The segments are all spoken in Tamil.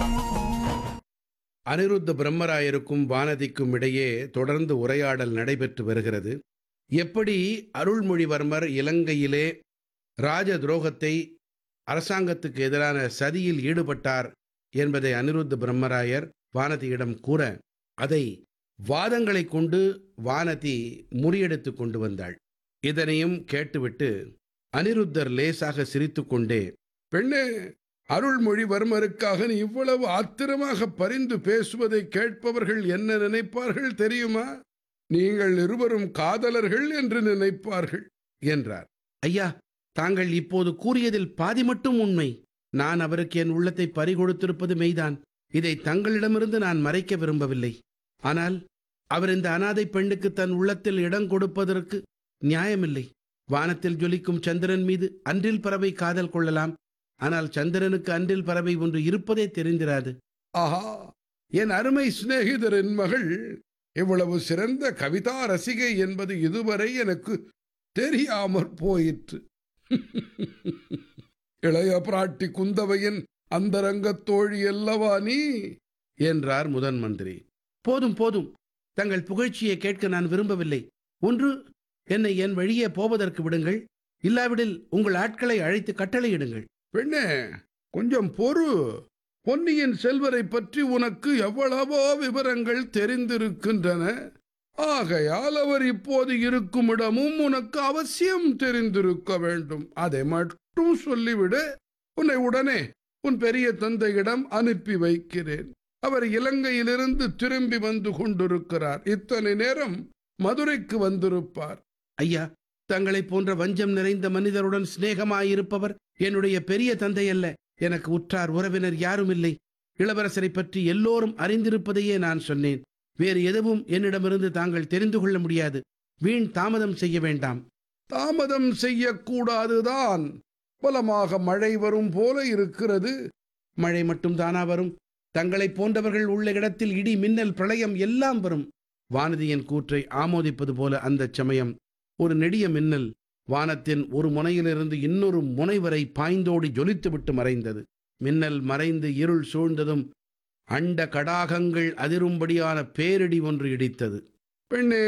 அனிருத்த பிரம்மராயருக்கும் வானதிக்கும் இடையே தொடர்ந்து உரையாடல் நடைபெற்று வருகிறது எப்படி அருள்மொழிவர்மர் இலங்கையிலே ராஜ துரோகத்தை அரசாங்கத்துக்கு எதிரான சதியில் ஈடுபட்டார் என்பதை அனிருத்த பிரம்மராயர் வானதியிடம் கூற அதை வாதங்களைக் கொண்டு வானதி முறியடித்து கொண்டு வந்தாள் இதனையும் கேட்டுவிட்டு அனிருத்தர் லேசாக சிரித்துக்கொண்டே பெண்ணே அருள்மொழிவர்மருக்காக நீ இவ்வளவு ஆத்திரமாக பரிந்து பேசுவதை கேட்பவர்கள் என்ன நினைப்பார்கள் தெரியுமா நீங்கள் இருவரும் காதலர்கள் என்று நினைப்பார்கள் என்றார் ஐயா தாங்கள் இப்போது கூறியதில் பாதி மட்டும் உண்மை நான் அவருக்கு என் உள்ளத்தை பறிகொடுத்திருப்பது மெய்தான் இதை தங்களிடமிருந்து நான் மறைக்க விரும்பவில்லை ஆனால் அவர் இந்த அனாதை பெண்ணுக்கு தன் உள்ளத்தில் இடம் கொடுப்பதற்கு நியாயமில்லை வானத்தில் ஜொலிக்கும் சந்திரன் மீது அன்றில் பறவை காதல் கொள்ளலாம் ஆனால் சந்திரனுக்கு அன்றில் பறவை ஒன்று இருப்பதே தெரிந்திராது ஆஹா என் அருமை சிநேகிதரின் மகள் இவ்வளவு சிறந்த கவிதா ரசிகை என்பது இதுவரை எனக்கு தெரியாமற் போயிற்று இளைய பிராட்டி குந்தவையின் அந்தரங்கத் தோழி அல்லவா நீ என்றார் முதன் மந்திரி போதும் போதும் தங்கள் புகழ்ச்சியை கேட்க நான் விரும்பவில்லை ஒன்று என்னை என் வழியே போவதற்கு விடுங்கள் இல்லாவிடில் உங்கள் ஆட்களை அழைத்து கட்டளையிடுங்கள் பெண்ணே கொஞ்சம் பொறு பொன்னியின் செல்வரை பற்றி உனக்கு எவ்வளவோ விவரங்கள் தெரிந்திருக்கின்றன ஆகையால் அவர் இப்போது இருக்கும் இடமும் உனக்கு அவசியம் தெரிந்திருக்க வேண்டும் அதை மட்டும் சொல்லிவிடு உன்னை உடனே உன் பெரிய தந்தையிடம் அனுப்பி வைக்கிறேன் அவர் இலங்கையிலிருந்து திரும்பி வந்து கொண்டிருக்கிறார் இத்தனை நேரம் மதுரைக்கு வந்திருப்பார் ஐயா தங்களைப் போன்ற வஞ்சம் நிறைந்த மனிதருடன் சிநேகமாயிருப்பவர் என்னுடைய பெரிய தந்தை அல்ல எனக்கு உற்றார் உறவினர் யாரும் இல்லை இளவரசரை பற்றி எல்லோரும் அறிந்திருப்பதையே நான் சொன்னேன் வேறு எதுவும் என்னிடமிருந்து தாங்கள் தெரிந்து கொள்ள முடியாது வீண் தாமதம் செய்ய வேண்டாம் தாமதம் செய்யக்கூடாதுதான் பலமாக மழை வரும் போல இருக்கிறது மழை மட்டும் தானா வரும் தங்களைப் போன்றவர்கள் உள்ள இடத்தில் இடி மின்னல் பிரளயம் எல்லாம் வரும் வானதியின் கூற்றை ஆமோதிப்பது போல அந்தச் சமயம் ஒரு நெடிய மின்னல் வானத்தின் ஒரு முனையிலிருந்து இன்னொரு முனை வரை பாய்ந்தோடி ஜொலித்துவிட்டு மறைந்தது மின்னல் மறைந்து இருள் சூழ்ந்ததும் அண்ட கடாகங்கள் அதிரும்படியான பேரிடி ஒன்று இடித்தது பெண்ணே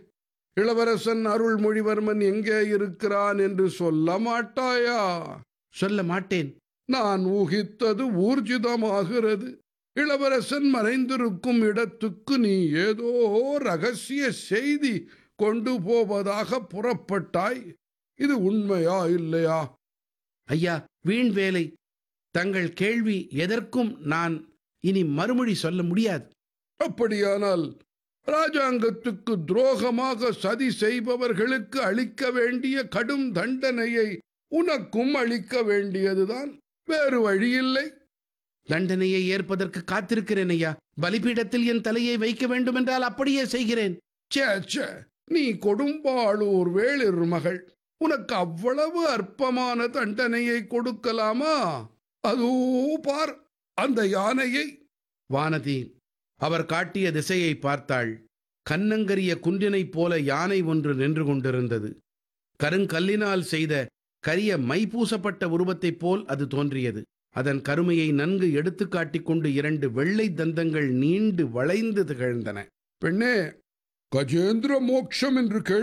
இளவரசன் அருள்மொழிவர்மன் எங்கே இருக்கிறான் என்று சொல்ல மாட்டாயா சொல்ல மாட்டேன் நான் ஊகித்தது ஊர்ஜிதமாகிறது இளவரசன் மறைந்திருக்கும் இடத்துக்கு நீ ஏதோ ரகசிய செய்தி கொண்டு போவதாக புறப்பட்டாய் இது உண்மையா இல்லையா ஐயா வீண் வேலை தங்கள் கேள்வி எதற்கும் நான் இனி மறுமொழி சொல்ல முடியாது அப்படியானால் ராஜாங்கத்துக்கு துரோகமாக சதி செய்பவர்களுக்கு அளிக்க வேண்டிய கடும் தண்டனையை உனக்கும் அளிக்க வேண்டியதுதான் வேறு வழியில்லை தண்டனையை ஏற்பதற்கு காத்திருக்கிறேன் ஐயா பலிபீடத்தில் என் தலையை வைக்க வேண்டும் என்றால் அப்படியே செய்கிறேன் சே சே நீ கொடும்பாளூர் வேளிர் மகள் உனக்கு அவ்வளவு அற்பமான தண்டனையை கொடுக்கலாமா அதோ பார் அந்த யானையை வானதி அவர் காட்டிய திசையை பார்த்தாள் கண்ணங்கரிய குன்றினைப் போல யானை ஒன்று நின்று கொண்டிருந்தது கருங்கல்லினால் செய்த கரிய மை பூசப்பட்ட உருவத்தைப் போல் அது தோன்றியது அதன் கருமையை நன்கு எடுத்துக் காட்டிக் கொண்டு இரண்டு வெள்ளை தந்தங்கள் நீண்டு வளைந்து திகழ்ந்தன பெண்ணே கஜேந்திர மோட்சம் என்று கேள்